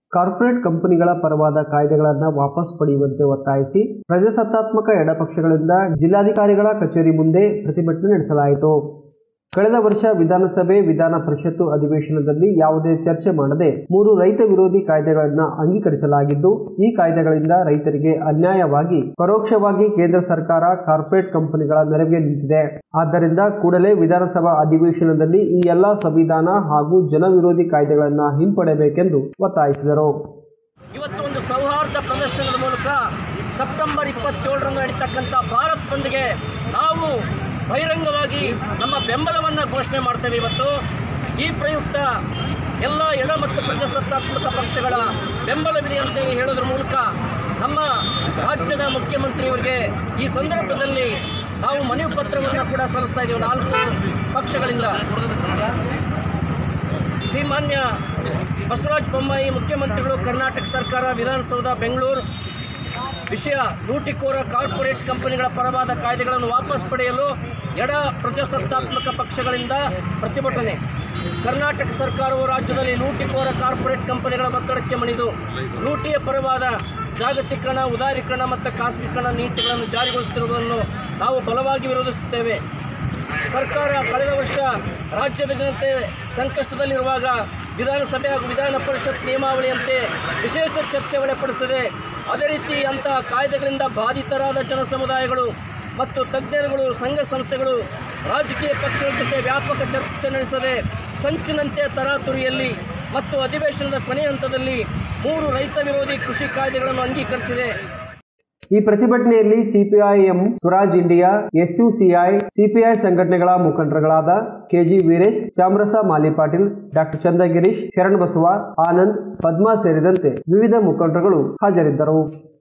corporate ಕಂಪನಿಗಳ ಪರವಾದ ಕಾಯ್ದೆಗಳನ್ನು ವಾಪಸ್ ಪಡೆಯುವಂತೆ ಒತ್ತಾಯಿಸಿ ಪ್ರಜಾಸತ್ತಾತ್ಮಕ ಎಡಪಕ್ಷಗಳಿಂದ ಜಿಲ್ಲಾಧಿಕಾರಿಗಳ ಕಚೇರಿ ಮುಂದೆ ಪ್ರತಿಭಟನೆ ನಡೆಸಲಾಯಿತು ಕಳೆದ ವರ್ಷ ವಿಧಾನಸಭೆ ವಿಧಾನ ಪರಿಷತ್ತು ಅಧಿವೇಶನದಲ್ಲಿ ಯಾವುದೇ ಚರ್ಚೆ ಮಾಡದೆ ಮೂರು ರೈತ ವಿರೋಧಿ ಕಾಯ್ದೆಗಳನ್ನು ಅಂಗೀಕರಿಸಲಾಗಿದ್ದು ಈ ಕಾಯ್ದೆಗಳಿಂದ ರೈತರಿಗೆ ಅನ್ಯಾಯವಾಗಿ ಪರೋಕ್ಷವಾಗಿ ಕೇಂದ್ರ ಸರ್ಕಾರ ಕಾರ್ಪೊರೇಟ್ ಕಂಪನಿಗಳ ನೆರವಿಗೆ ನಿಂತಿದೆ ಆದ್ದರಿಂದ ಕೂಡಲೇ ವಿಧಾನಸಭಾ ಅಧಿವೇಶನದಲ್ಲಿ ಈ ಎಲ್ಲಾ ಸಂವಿಧಾನ ಹಾಗೂ ಜನವಿರೋಧಿ ಕಾಯ್ದೆಗಳನ್ನು ಹಿಂಪಡೆಯಬೇಕೆಂದು ಒತ್ತಾಯಿಸಿದರು ಇವತ್ತು ಒಂದು ಸೌಹಾರ್ದ ಪ್ರದರ್ಶನದ ಮೂಲಕ ಸೆಪ್ಟೆಂಬರ್ ಇಪ್ಪತ್ತೇಳರಂದು ನಡೀತಕ್ಕಂಥ ಭಾರತ್ ಬಂದ್ಗೆ ನಾವು ಬಹಿರಂಗವಾಗಿ ನಮ್ಮ ಬೆಂಬಲವನ್ನು ಘೋಷಣೆ ಮಾಡ್ತೇವೆ ಇವತ್ತು ಈ ಪ್ರಯುಕ್ತ ಎಲ್ಲ ಎಡ ಮತ್ತು ಪ್ರಜಾಸತ್ತಾತ್ಮಕ ಪಕ್ಷಗಳ ಬೆಂಬಲವಿದೆ ಅಂತೇಳಿ ಹೇಳೋದ್ರ ಮೂಲಕ ನಮ್ಮ ರಾಜ್ಯದ ಮುಖ್ಯಮಂತ್ರಿಯವರಿಗೆ ಈ ಸಂದರ್ಭದಲ್ಲಿ ನಾವು ಮನವಿ ಪತ್ರವನ್ನು ಕೂಡ ಸಲ್ಲಿಸ್ತಾ ಇದ್ದೀವಿ ನಾಲ್ಕು ಪಕ್ಷಗಳಿಂದ ಶ್ರೀಮಾನ್ಯ ಬಸವರಾಜ ಬೊಮ್ಮಾಯಿ ಮುಖ್ಯಮಂತ್ರಿಗಳು ಕರ್ನಾಟಕ ಸರ್ಕಾರ ವಿಧಾನಸೌಧ ಬೆಂಗಳೂರು ವಿಷಯ ಲೂಟಿಕೋರ ಕಾರ್ಪೊರೇಟ್ ಕಂಪನಿಗಳ ಪರವಾದ ಕಾಯ್ದೆಗಳನ್ನು ವಾಪಸ್ ಪಡೆಯಲು ಎಡ ಪ್ರಜಾಸತ್ತಾತ್ಮಕ ಪಕ್ಷಗಳಿಂದ ಪ್ರತಿಭಟನೆ ಕರ್ನಾಟಕ ಸರ್ಕಾರವು ರಾಜ್ಯದಲ್ಲಿ ಲೂಟಿಕೋರ ಕಾರ್ಪೊರೇಟ್ ಕಂಪನಿಗಳ ಒತ್ತಡಕ್ಕೆ ಮಣಿದು ಲೂಟಿಯ ಪರವಾದ ಜಾಗತೀಕರಣ ಉದಾರೀಕರಣ ಮತ್ತು ಖಾಸಗೀಕರಣ ನೀತಿಗಳನ್ನು ಜಾರಿಗೊಳಿಸುತ್ತಿರುವುದನ್ನು ನಾವು ಬಲವಾಗಿ ವಿರೋಧಿಸುತ್ತೇವೆ ಸರ್ಕಾರ ಕಳೆದ ವರ್ಷ ರಾಜ್ಯದ ಜನತೆ ಸಂಕಷ್ಟದಲ್ಲಿರುವಾಗ ವಿಧಾನಸಭೆ ಹಾಗೂ ವಿಧಾನ ಪರಿಷತ್ ನಿಯಮಾವಳಿಯಂತೆ ವಿಶೇಷ ಚರ್ಚೆ ಒಳಪಡಿಸುತ್ತದೆ ಅದೇ ರೀತಿ ಅಂತಹ ಕಾಯ್ದೆಗಳಿಂದ ಬಾಧಿತರಾದ ಜನ ಸಮುದಾಯಗಳು ಮತ್ತು ತಜ್ಞರುಗಳು ಸಂಘ ಸಂಸ್ಥೆಗಳು ರಾಜಕೀಯ ಪಕ್ಷಗಳ ಜೊತೆ ವ್ಯಾಪಕ ಚರ್ಚೆ ನಡೆಸದೆ ಸಂಚಿನಂತೆ ತರಾತುರಿಯಲ್ಲಿ ಮತ್ತು ಅಧಿವೇಶನದ ಕೊನೆಯ ಹಂತದಲ್ಲಿ ಮೂರು ರೈತ ವಿರೋಧಿ ಕೃಷಿ ಕಾಯ್ದೆಗಳನ್ನು ಅಂಗೀಕರಿಸಿದೆ ಈ ಪ್ರತಿಭಟನೆಯಲ್ಲಿ CPIM Swaraj India SUCI CPI ಸಂಘಟನೆಗಳ ಮುಖಂಡರುಗಳಾದ ಕೆಜಿ ವೀರೇಶ್ ಚಾಮರಸ ಮಾಲಿ ಪಾಟೀಲ್ ಡಾಕ್ಟರ್ ಚಂದಗಿರೀಶ್ ಶರಣಬಸವ ಆನಂದ್ ಪದ್ಮಾ ಸೇರಿದಂತೆ ವಿವಿಧ ಮುಖಂಡರುಗಳು ಹಾಜರಿದ್ದರು